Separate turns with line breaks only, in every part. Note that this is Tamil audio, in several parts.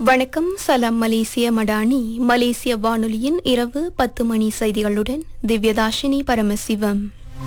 வணக்கம் சலாம் மலேசிய மடானி மலேசிய வானொலியின் இரவு பத்து மணி செய்திகளுடன் திவ்யதாஷினி பரமசிவம்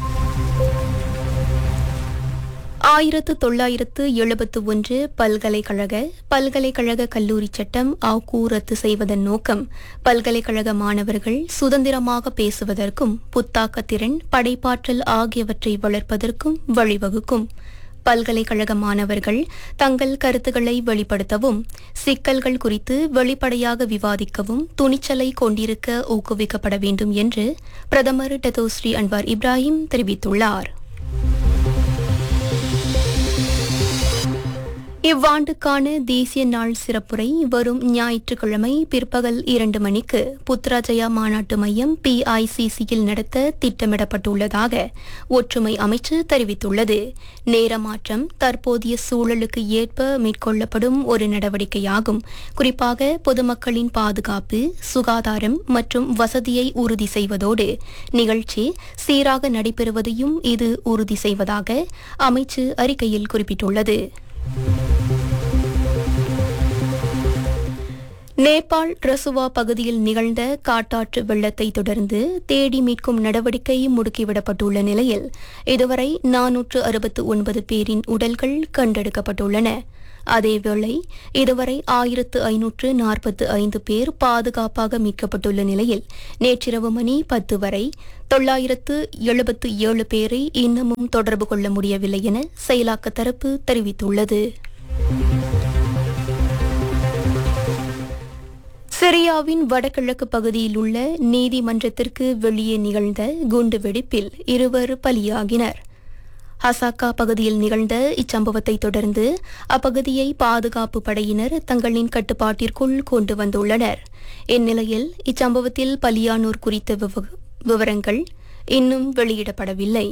ஆயிரத்து தொள்ளாயிரத்து எழுபத்து ஒன்று பல்கலைக்கழக பல்கலைக்கழக கல்லூரி சட்டம் ஆக்கூ ரத்து செய்வதன் நோக்கம் பல்கலைக்கழக மாணவர்கள் சுதந்திரமாக பேசுவதற்கும் புத்தாக்க திறன் படைப்பாற்றல் ஆகியவற்றை வளர்ப்பதற்கும் வழிவகுக்கும் பல்கலைக்கழக மாணவர்கள் தங்கள் கருத்துக்களை வெளிப்படுத்தவும் சிக்கல்கள் குறித்து வெளிப்படையாக விவாதிக்கவும் துணிச்சலை கொண்டிருக்க ஊக்குவிக்கப்பட வேண்டும் என்று பிரதமர் டெதோஸ்ரீ அன்வார் இப்ராஹிம் தெரிவித்துள்ளார் இவ்வாண்டுக்கான தேசிய நாள் சிறப்புரை வரும் ஞாயிற்றுக்கிழமை பிற்பகல் இரண்டு மணிக்கு புத்ராஜயா மாநாட்டு மையம் பிஐசிசியில் நடத்த திட்டமிடப்பட்டுள்ளதாக ஒற்றுமை அமைச்சு தெரிவித்துள்ளது நேர மாற்றம் தற்போதைய சூழலுக்கு ஏற்ப மேற்கொள்ளப்படும் ஒரு நடவடிக்கையாகும் குறிப்பாக பொதுமக்களின் பாதுகாப்பு சுகாதாரம் மற்றும் வசதியை உறுதி செய்வதோடு நிகழ்ச்சி சீராக நடைபெறுவதையும் இது உறுதி செய்வதாக அமைச்சு அறிக்கையில் குறிப்பிட்டுள்ளது நேபாள் ரசுவா பகுதியில் நிகழ்ந்த காட்டாற்று வெள்ளத்தை தொடர்ந்து தேடி மீட்கும் நடவடிக்கை முடுக்கிவிடப்பட்டுள்ள நிலையில் இதுவரை நானூற்று அறுபத்து ஒன்பது பேரின் உடல்கள் கண்டெடுக்கப்பட்டுள்ளன அதேவேளை இதுவரை ஆயிரத்து ஐநூற்று நாற்பத்து ஐந்து பேர் பாதுகாப்பாக மீட்கப்பட்டுள்ள நிலையில் நேற்றிரவு மணி பத்து வரை தொள்ளாயிரத்து எழுபத்து ஏழு பேரை இன்னமும் தொடர்பு கொள்ள முடியவில்லை என செயலாக்க தரப்பு தெரிவித்துள்ளது சிரியாவின் வடகிழக்கு பகுதியில் உள்ள நீதிமன்றத்திற்கு வெளியே நிகழ்ந்த குண்டுவெடிப்பில் இருவர் பலியாகினர் ஹசாக்கா பகுதியில் நிகழ்ந்த இச்சம்பவத்தை தொடர்ந்து அப்பகுதியை பாதுகாப்பு படையினர் தங்களின் கட்டுப்பாட்டிற்குள் கொண்டு வந்துள்ளனர் இந்நிலையில் இச்சம்பவத்தில் பலியானோர் குறித்த விவ- விவரங்கள் இன்னும் வெளியிடப்படவில்லை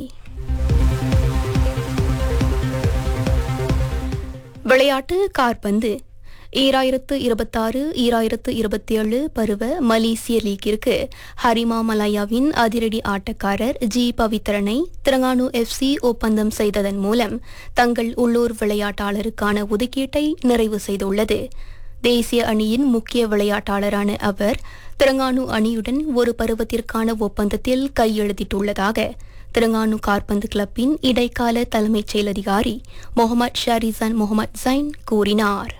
விளையாட்டு கார்பந்து ஈராயிரத்து இருபத்தாறு ஈராயிரத்து இருபத்தேழு பருவ மலேசிய லீக்கிற்கு ஹரிமா மலாயாவின் அதிரடி ஆட்டக்காரர் ஜி பவித்ரனை திரங்கானு எஃப்சி ஒப்பந்தம் செய்ததன் மூலம் தங்கள் உள்ளூர் விளையாட்டாளருக்கான ஒதுக்கீட்டை நிறைவு செய்துள்ளது தேசிய அணியின் முக்கிய விளையாட்டாளரான அவர் திரங்கானு அணியுடன் ஒரு பருவத்திற்கான ஒப்பந்தத்தில் கையெழுத்திட்டுள்ளதாக திரங்கானு கார்பந்து கிளப்பின் இடைக்கால தலைமைச் செயலதிகாரி முகமது ஷாரிசான் முகமது ஜைன் கூறினார்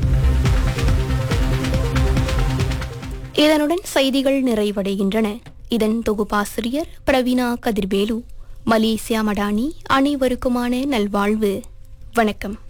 இதனுடன் செய்திகள் நிறைவடைகின்றன இதன் தொகுப்பாசிரியர் பிரவீனா கதிர்வேலு மலேசியா மடானி அனைவருக்குமான நல்வாழ்வு வணக்கம்